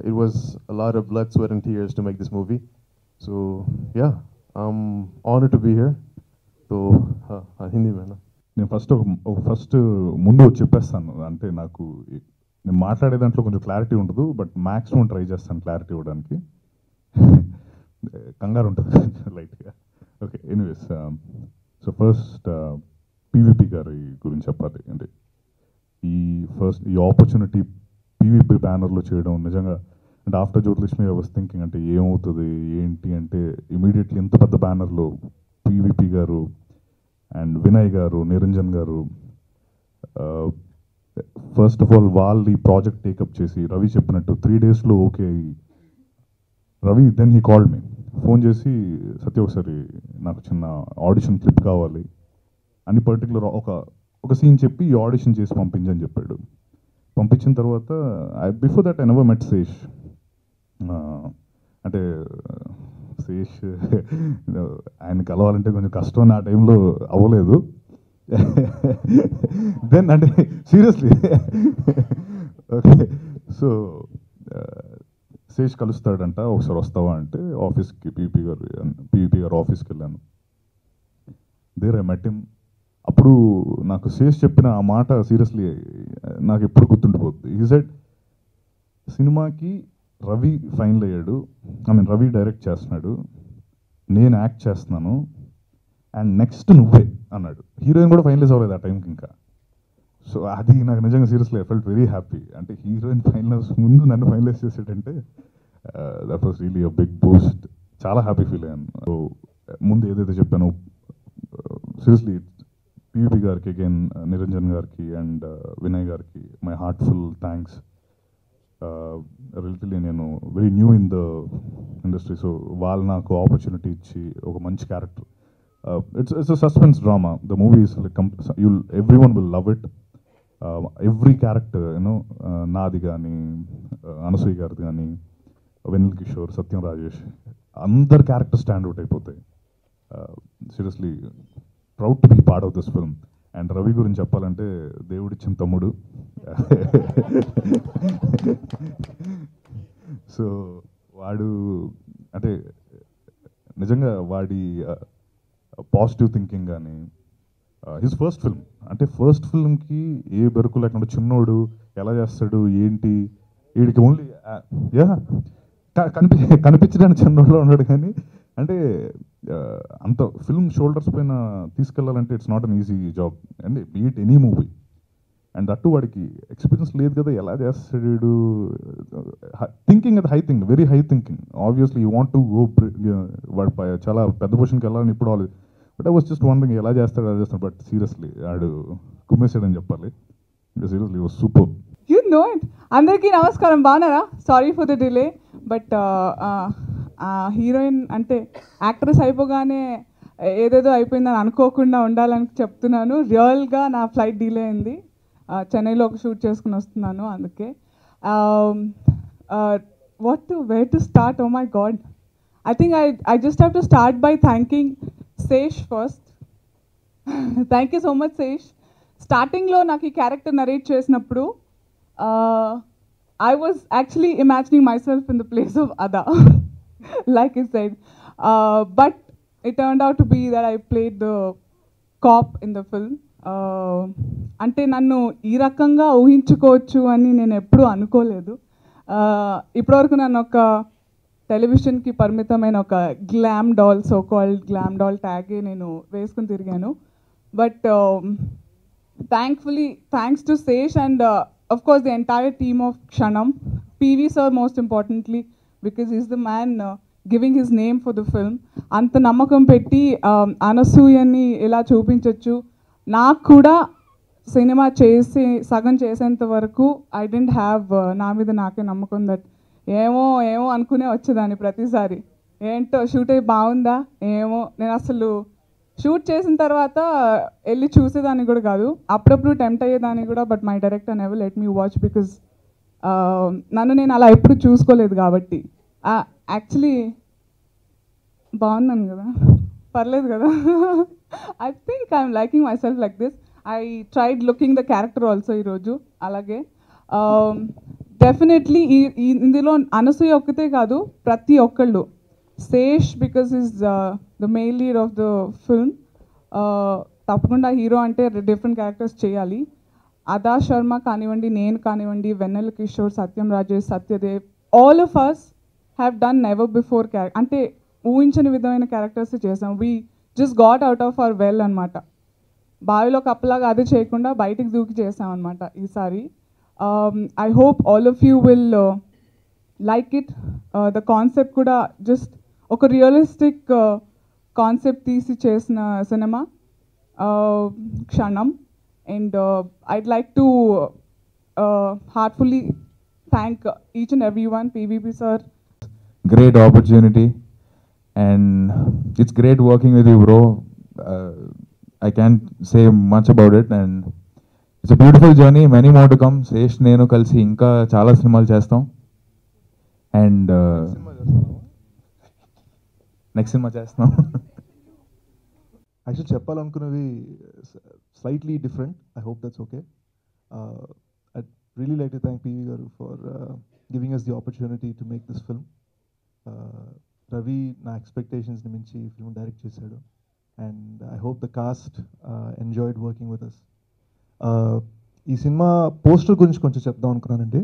it was a lot of blood, sweat, and tears to make this movie. So yeah, I'm honored to be here. So uh, uh, Hindi man. నేను first ఒక ఒక first ముందు చెప్పేస్తాను అంటే నాకు ఈ- నేను మాట్లాడే దాంట్లో కొంచెం క్లారిటీ ఉండదు బట్ మ్యాక్సిమం ట్రై చేస్తాను క్లారిటీ ఇవ్వడానికి కంగారు ఉంటుంది కొంచెం లైట్గా okay anyways so first PVP గారి గురించి చెప్పాలి అంటే ఈ ఫస్ట్ ఈ ఆపర్చునిటీ పీవీపీ బ్యానర్లో చేయడం నిజంగా అంటే after Jyothilakshmi I was thinking అంటే ఏమవుతుంది ఏంటి అంటే ఇమీడియట్లీ ఇంత పెద్ద బ్యానర్లో పీవీపీ గారు అండ్ వినయ్ గారు నిరంజన్ గారు ఫస్ట్ ఆఫ్ ఆల్ వాళ్ళు ఈ ప్రాజెక్ట్ టేకప్ చేసి రవి చెప్పినట్టు త్రీ డేస్లో ఓకే అయ్యి Ravi then he called me phone చేసి సత్య ఒకసారి నాకు చిన్న ఆడిషన్ క్లిప్ కావాలి అని పర్టికులర్ ఒక ఒక సీన్ చెప్పి ఈ ఆడిషన్ చేసి పంపించని చెప్పాడు పంపించిన తర్వాత I before that I never met Sesh అంటే శేష్ ఆయన కలవాలంటే కొంచెం కష్టం అని ఆ టైంలో అవ్వలేదు దెన్ అంటే సీరియస్లీ ఓకే సో శేష్ కలుస్తాడంట ఒకసారి వస్తావా అంటే ఆఫీస్కి పీపీ గారు పీపీ గారు ఆఫీస్కి వెళ్ళాను దేర్ ఐ మెట్ హిమ్ అప్పుడు నాకు శేష్ చెప్పిన ఆ మాట సీరియస్లీ నాకు ఎప్పుడు గుర్తుండిపోద్ది ఈ సెడ్ సినిమాకి రవి ఫైనల్ అయ్యాడు ఐ మీన్ రవి డైరెక్ట్ చేస్తున్నాడు నేను యాక్ట్ చేస్తున్నాను అండ్ నెక్స్ట్ నువ్వే అన్నాడు హీరోయిన్ కూడా ఫైనలైజ్ అవ్వలేదు ఆ టైంకి ఇంకా సో అది నాకు నిజంగా seriously I felt very happy అంటే హీరోయిన్ ఫైనలైజ్ ముందు నన్ను ఫైనలైజ్ చేసేటంటే that was really a big boost చాలా హ్యాపీ ఫీల్ అయ్యాను సో ముందు ఏదైతే చెప్పానో సీరియస్లీ పివిపి గారికి అగైన్ నిరంజన్ గారికి అండ్ వినయ్ గారికి మై హార్ట్ఫుల్ థ్యాంక్స్ రిలేటివ్లీ నేను very new in the industry so వాళ్ళు నాకు ఆపర్చునిటీ ఇచ్చి ఒక మంచి character it's it's a suspense drama the movies like you'll everyone will love it every character you know నాది కానీ అనసూయ గారిది కానీ వెన్నెల్ కిషోర్ సత్యం రాజేష్ అందరు క్యారెక్టర్ స్టాండ్ అవుట్ అయిపోతాయి seriously proud to be part of this film and Ravi గురించి చెప్పాలంటే దేవుడిచ్చిన తమ్ముడు సో వాడు అంటే నిజంగా వాడి పాజిటివ్ థింకింగ్ కానీ హిస్ ఫస్ట్ ఫిల్మ్ అంటే ఫస్ట్ ఫిల్మ్కి ఏ బెరుకు లేకుండా చిన్నోడు ఎలా చేస్తాడు ఏంటి వీడికి ఓన్లీ యా కనిపి కనిపించడానికి చిన్నోడులో ఉన్నాడు కానీ అంటే ఆ, అంత ఫిల్మ్ షోల్డర్స్ పైన తీసుకెళ్లాలంటే it's not an easy job and beat any movie and అట్టు వాడికి ఎక్స్పీరియన్స్ లేదు కదా ఎలా చేస్తాడు థింకింగ్ అది high thing very high thinking obviously you want to go వాడు ప- చాలా పెద్ద పొజిషన్కి వెళ్ళాలని ఇప్పుడు వాళ్ళు but I was just wondering ఎలా చేస్తాడు ఎలా చేస్తాడు బట్ సీరియస్లీ ఆడు కుమ్మేసాడని చెప్పాలి seriously was super you know it అందరికీ నమస్కారం బాగున్నారా sorry for the delay but heroine అంటే యాక్ట్రెస్ అయిపోగానే ఏదేదో అయిపోయిందని అనుకోకుండా ఉండాలని చెప్తున్నాను రియల్గా నా ఫ్లైట్ డిలే అయింది ఆ, చెన్నైలో ఒక షూట్ చేసుకుని వస్తున్నాను అందుకే what to where to start oh my god I think I I just have to start by thanking Sesh first thank you so much Sesh స్టార్టింగ్లో నాకు ఈ క్యారెక్టర్ నరేట్ చేసినప్పుడు I was actually imagining myself in the place of Ada like it side but it turn out to be that I played the cop in the film అంటే నన్ను ఈ రకంగా ఊహించుకోవచ్చు అని నేను ఎప్పుడూ అనుకోలేదు Uh, ఇప్పటివరకు నన్ను ఒక టెలివిజన్కి పరిమితమైన ఒక glam doll so called glam doll ట్యాగే నేను వేసుకుని తిరిగాను but thankfully thanks to Sesh and of course the entire team of Kshanam. PV sir most importantly because he's the man uh, giving his name for the film. అంత నమ్మకం పెట్టి um, అనసూయని ఇలా చూపించవచ్చు నాకు కూడా సినిమా చేసి సగం చేసేంత వరకు ఐ డెంట్ హ్యావ్ నా మీద నాకే నమ్మకం దట్ ఏమో ఏమో అనుకునే వచ్చేదాన్ని ప్రతిసారి ఏంటో షూట్ అయ్యి బాగుందా ఏమో నేను అసలు షూట్ చేసిన తర్వాత వెళ్ళి చూసేదాన్ని కూడా కాదు అప్పుడప్పుడు టెంప్ట్ అయ్యేదాన్ని కూడా but my director never let me watch because నన్ను నేను అలా ఎప్పుడు చూసుకోలేదు కాబట్టి యాక్చువల్లీ బాగున్నాను కదా పర్లేదు కదా I think I'm liking myself like this I tried looking the character also ఈరోజు అలాగే డెఫినెట్లీ ఈ ఈ- ఇందులో అనసూయ ఒక్కతే కాదు ప్రతి ఒక్కళ్ళు Sesh because is the main lead of the film తప్పకుండా హీరో అంటే డిఫరెంట్ క్యారెక్టర్స్ చేయాలి అదా శర్మ కానివ్వండి నేను కానివ్వండి Vennela Kishore Satyam Rajesh Satyadev all of us have done never before క్యారె అంటే ఊహించని విధమైన క్యారెక్టర్స్ చేసాం we just got out of our well అనమాట బావిలో కప్పలాగా అది చేయకుండా బయటికి దూకి చేసామన్నమాట ఈసారి I hope all of you will like it the concept కూడా జస్ట్ ఒక రియలిస్టిక్ కాన్సెప్ట్ తీసి చేసిన సినిమా Kshanam and I'd like to heartfully thank each and every one PVP sir great opportunity and it's great working with you bro uh, i can't say much about it and it's a beautiful journey many more to come Sesh నేను కలిసి ఇంకా చాలా సినిమాలు చేస్తాం and next సినిమా చేస్తున్నాం actual చెప్పాలనుకున్నవి slightly different I hope that's okay I really like to thank PV గారు for giving us the opportunity to make this film Ravi నా ఎక్స్పెక్టేషన్స్ని మించి ఈ ఫిల్మ్ డైరెక్ట్ చేశాడు and I hope the cast enjoyed working with us ఈ సినిమా poster గురించి కొంచెం చెప్దాం అనుకున్నానండి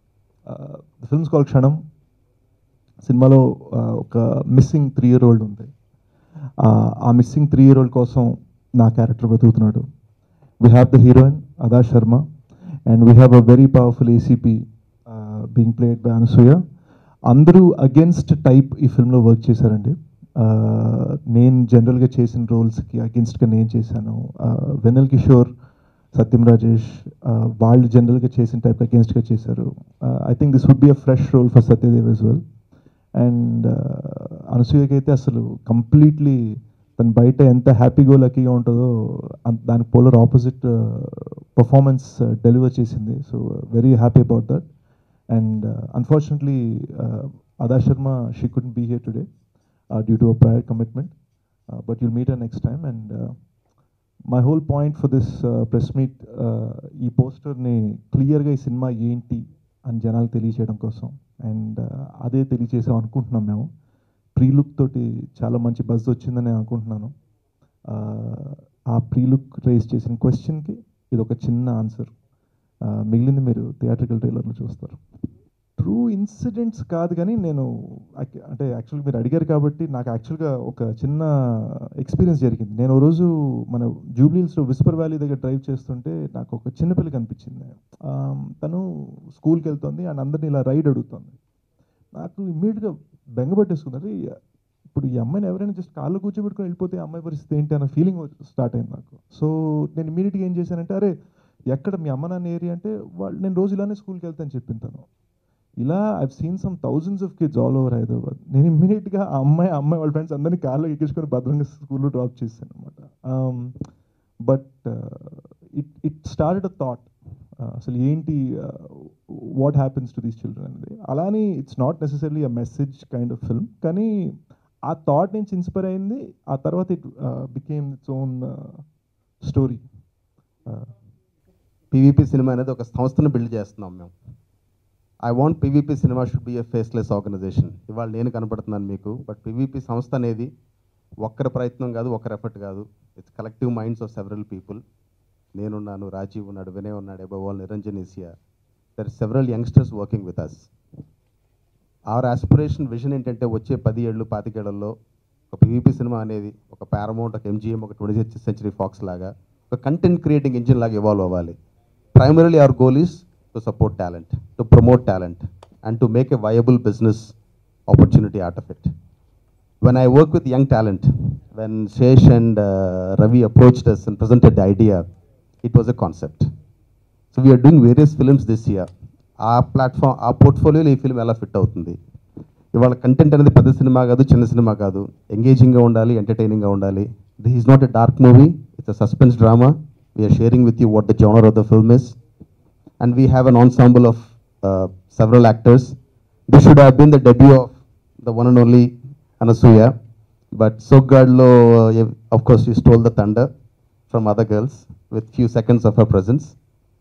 ద ఫిల్మ్స్ కాల్ క్షణం సినిమాలో uh, ఒక మిస్సింగ్ త్రీ ఇయర్ ఓల్డ్ ఉంది ఆ- ఆ మిస్సింగ్ త్రీ ఇయర్ ఓల్డ్ కోసం నా క్యారెక్టర్ వెతుకుతున్నాడు we have the heroine Ada Sharma and we have a very powerful ACP being played by Anasuya అందరూ అగేన్స్ట్ టైప్ ఈ ఫిల్మ్లో వర్క్ చేశారండి Uh, నేను జనరల్గా చేసిన రోల్స్కి అగేన్స్ట్గా నేను చేశాను Uh, వెన్నెల్ కిషోర్ సత్యం రాజేష్ uh, వాళ్ళు జనరల్గా చేసిన టైప్ అగేన్స్ట్గా చేశారు I think this would be a fresh role for Satyadev as well and అనసూయకి అయితే అసలు కంప్లీట్లీ తన బయట ఎంత హ్యాపీగా లక్కీగా ఉంటుందో అన్- దానికి పోలర్ ఆపోజిట్ పర్ఫార్మెన్స్ డెలివర్ చేసింది so very happy about that and unfortunately Ada Sharma she could be here today due to a prior commitment but you'll meet a next time and my whole point for this press meet ఈ పోస్టర్ని క్లియర్గా ఈ cinema ఏంటి అని జనాలకు తెలియచేయడం కోసం and అదే తెలియచేసాం అనుకుంటున్నాం మేము ప్రీ లుక్ తోటి చాలా మంచి బజ్ వచ్చిందని నేను అనుకుంటున్నాను Uh, ఆ ప్రీ లుక్ రేస్ చేసిన క్వశ్చన్కి ఇది ఒక చిన్న ఆన్సర్ మిగిలింది మీరు థియేట్రికల్ ట్రైలర్లో చూస్తారు ట్రూ ఇన్సిడెంట్స్ కాదు కానీ నేను యాక్- అంటే యాక్చువల్గా మీరు అడిగారు కాబట్టి నాకు యాక్చువల్గా ఒక చిన్న ఎక్స్పీరియన్స్ జరిగింది నేను ఓ రోజు మన జూబ్లీహిల్స్లో విస్పర్ వ్యాలీ దగ్గర డ్రైవ్ చేస్తుంటే నాకు ఒక చిన్న పిల్ల కనిపించింది ఆమ్, తను స్కూల్కి వెళ్తుంది అండ్ అందరిని ఇలా రైడ్ అడుగుతుంది నాకు ఇమ్మీడియట్గా బెంగ పట్టేసుకుంది అరే ఇప్పుడు ఈ అమ్మాయిని ఎవరైనా జస్ట్ కాళ్ళు కూర్చోబెట్టుకొని వెళ్ళిపోతే ఆ అమ్మాయి పరిస్థితి ఏంటి అన్న ఫీలింగ్ స్టార్ట్ అయింది నాకు సో నేను ఇమీడియట్గా ఏం చేశానంటే అరే ఎక్కడ మీ అమ్మ నాన్న ఏరియా అంటే వాళ్ళు నేను రోజు ఇలానే స్కూల్కి వెళ్తాను చెప్పింది తను ఇలా I've seen some thousands of kids all over Hyderabad నేను ఇమ్మీడియట్గా ఆ అమ్మాయి ఆ అమ్మాయి వాళ్ళ ఫ్రెండ్స్ అందరినీ కార్లో ఎక్కించుకొని భద్రంగా స్కూల్లో డ్రాప్ చేశాను అనమాట but it it started a thought అసలు ఏంటి what happens to these children అనేది అలానే it's not necessary a message kind of film కానీ ఆ థాట్ నుంచి ఇన్స్పైర్ అయింది ఆ తర్వాత it became its own story PVP cinema అనేది ఒక సంస్థను బిల్డ్ చేస్తున్నాం మేము I want PVP cinema should be a faceless organisation ఇవాళ నేను కనపడుతున్నాను మీకు బట్ పీవీపీ సంస్థ అనేది ఒక్కరి ప్రయత్నం కాదు ఒక్కరి ఎఫర్ట్ కాదు it's collective minds of several people నేనున్నాను రాజీవ్ ఉన్నాడు వినయ్ ఉన్నాడు అబౌవ్ ఆల్ నిరంజన్ ఈసియా there several youngsters working with us our aspiration vision ఏంటంటే వచ్చే పది ఏళ్ళు పాతికేళ్లలో ఒక పీవీపీ సినిమా అనేది ఒక పారమౌంట్ ఒక ఎంజిఎం ఒక ట్వంటీ సెంచరీ ఫాక్స్ లాగా ఒక కంటెంట్ క్రియేటింగ్ ఇంజిన్ లాగా ఇవాల్వ్ అవ్వాలి primarily our goal is to support talent, to promote talent, and to make a viable business opportunity out of it. When I work with young talent, when Shesh and uh, Ravi approached us and presented the idea, it was a concept. So we are doing various films this year. ఆ platform ఆ పోర్ట్ఫోలియోలో ఈ film ఎలా fit అవుతుంది ఇవాళ content అనేది పెద్ద cinema కాదు చిన్న సినిమా కాదు ఎంగేజింగ్గా ఉండాలి ఎంటర్టైనింగ్గా ఉండాలి this is not a dark movie it's a suspense drama we're sharing with you what the genre of the film is and we have an ensemble of uh, several actors. This should have been the debut of the one and only Anasuya, but Sogadlo, uh, of course, she stole the thunder from other girls with few seconds of her presence.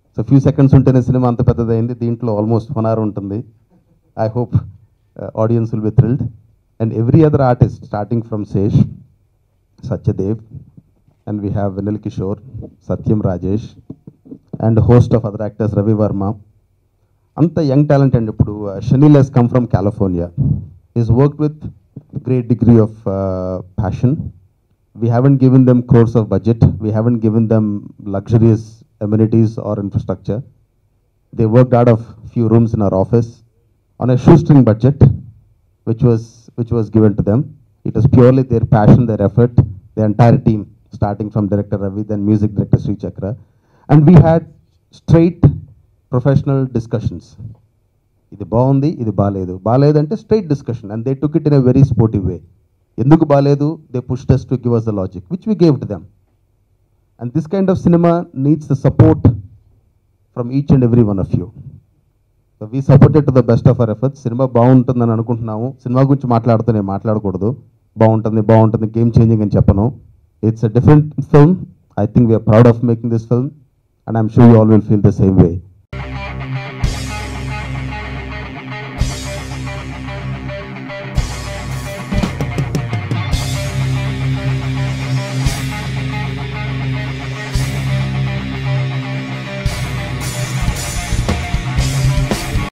So few seconds ఉంటేనే సినిమా అంత పెద్దదైంది దీంట్లో almost one hour ఉంటుంది I hope audience will be thrilled and every other artist starting from Sesh Satyadev and we have Vennela Kishore Satyam Rajesh and host of other actors Ravi Varma అంత young talent అండి ఇప్పుడు Shaneil he's come from California is work with great degree of passion we haven't given them crores of budget we haven't given them luxurious amenities or infrastructure. They worked out of few rooms in our office on a shoestring budget, which was which was given to them. It was purely their passion, their effort, the entire team, starting from director Ravi, then music director Sri Chakra, and we had straight professional discussions. ఇది బాగుంది ఇది బాగాలేదు బాగాలేదు అంటే straight discussion and they took it in a very sportive way ఎందుకు బాగాలేదు they pushed us to give us the logic which we gave to them and this kind of సినిమా needs the support from each and every one of you so we supported to the best of our efforts సినిమా బాగుంటుందని అనుకుంటున్నాము cinema గురించి మాట్లాడుతూ నేను మాట్లాడకూడదు బాగుంటుంది బాగుంటుంది గేమ్ చేంజింగ్ అని చెప్పను it's a different film I think we're proud of making this film and I'm sure you all will feel the same way